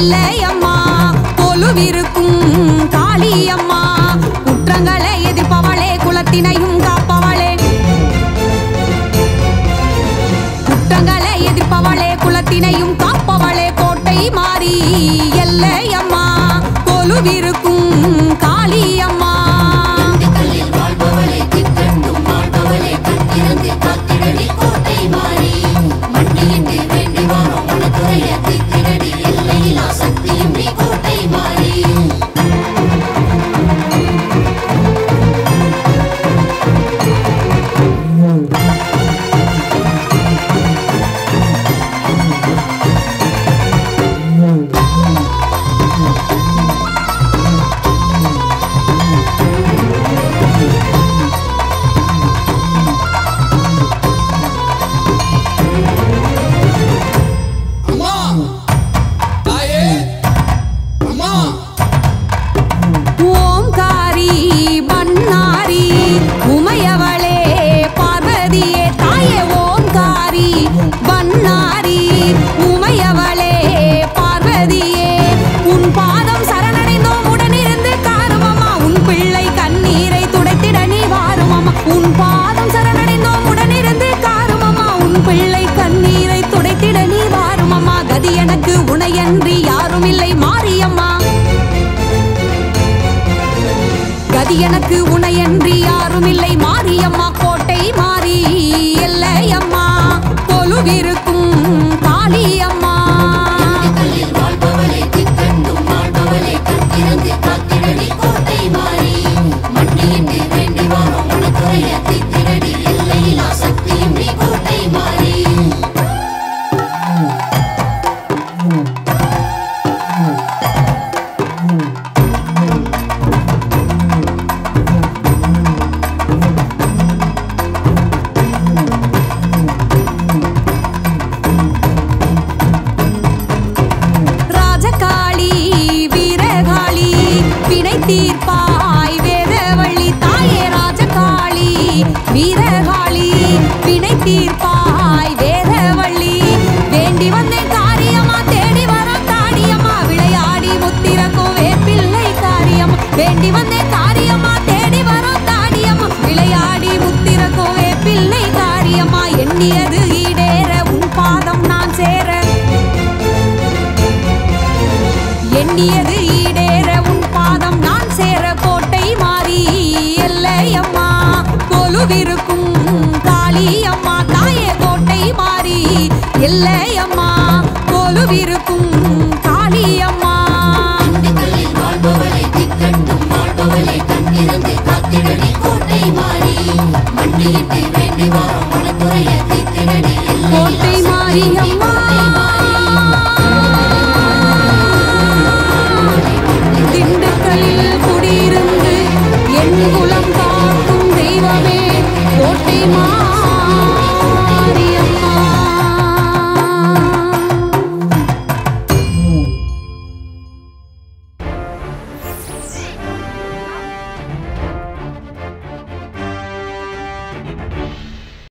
எல்லையம்மா கொலுவிருக்கும் காளியம்மா குற்றங்களை எதிர்ப்பவளே குலத்தினையும் காப்பவளே குற்றங்களை எதிர்ப்பவளே குலத்தினையும் காப்பவளே கோட்டை மாறி எல்லையம்மா கொலுவிருக்கும் காளியம்மா திண்டுக்கல்லில் வாழ்பவளே திக்கண்டும் வாழ்பவளே கத்திறந்து காத்திரடி கோட்டை மாறி மண்டியிட்டு வேண்டி வாரோம் உனக்குறைய தித்திரடி எல்லையிலா சக்தியும் நீ கோட்டை மாறி அம்மா தாயே அம்மா ஓம்காரி பன்னாரி உமையவளே பார்வதியே தாயே ஓம்காரி பன்னாரி உமையவளே பார்வதியே உன் பாதம் சரணடைந்தோம் உடனிருந்து காருமம்மா உன் பிள்ளை கண்ணீரை துடைத்திட நீ வாருமம்மா உன் பாதம் சரணடைந்தோம் உடனிருந்து காருமம்மா உன் பிள்ளை கண்ணீரை துடைத்திட நீ வாருமம்மா கதி எனக்கு உனையன்றி யாரும் இல்லை மாரியம்மா கதி எனக்கு உனையன்றி யாரும் இல்லை மாரியம்மா கோட்டை மாறி எல்லையம்மா கொலுவிருக்கும் காளியம்மா திண்டுக்கல்லில் வாழ்பவளே திக்கண்டும் வாழ்பவளே கத்திறந்து காத்திரடி கோட்டை மாறி மண்டியிட்டு வேண்டி வாரோம் உனக்குறைய தித்திரடி எல்லையிலா சக்தியும் நீ கோட்டை மாறி ராஜகாளி வீரகாளி வினை தீர்ப்பாய் வேதவள்ளி தாயே ராஜகாளி வீரகாளி வினை தீர்ப்பாய் வேதவள்ளி வேண்டி வந்தேன் காரியமா தேடி வர காரியமா விளையாடி முத்திரக்கும் வேப்பிள்ளை காரியமா வேண்டி வந்தேன் காரியமா தேடி வர காரியமா விளையாடி முத்திரக்கும் வேப்பிள்ளை காரியமா எண்ணியது ஈடேற உன் பாதம் நான் சேர எண்ணியது ஈடேற உன் பாதம் நான் சேர கோட்டை மாறி எல்லையம்மா கொலுவிருக்கும் காளியம்மா தாயே கோட்டை மாறி எல்லையம்மா கொலுவிருக்கும்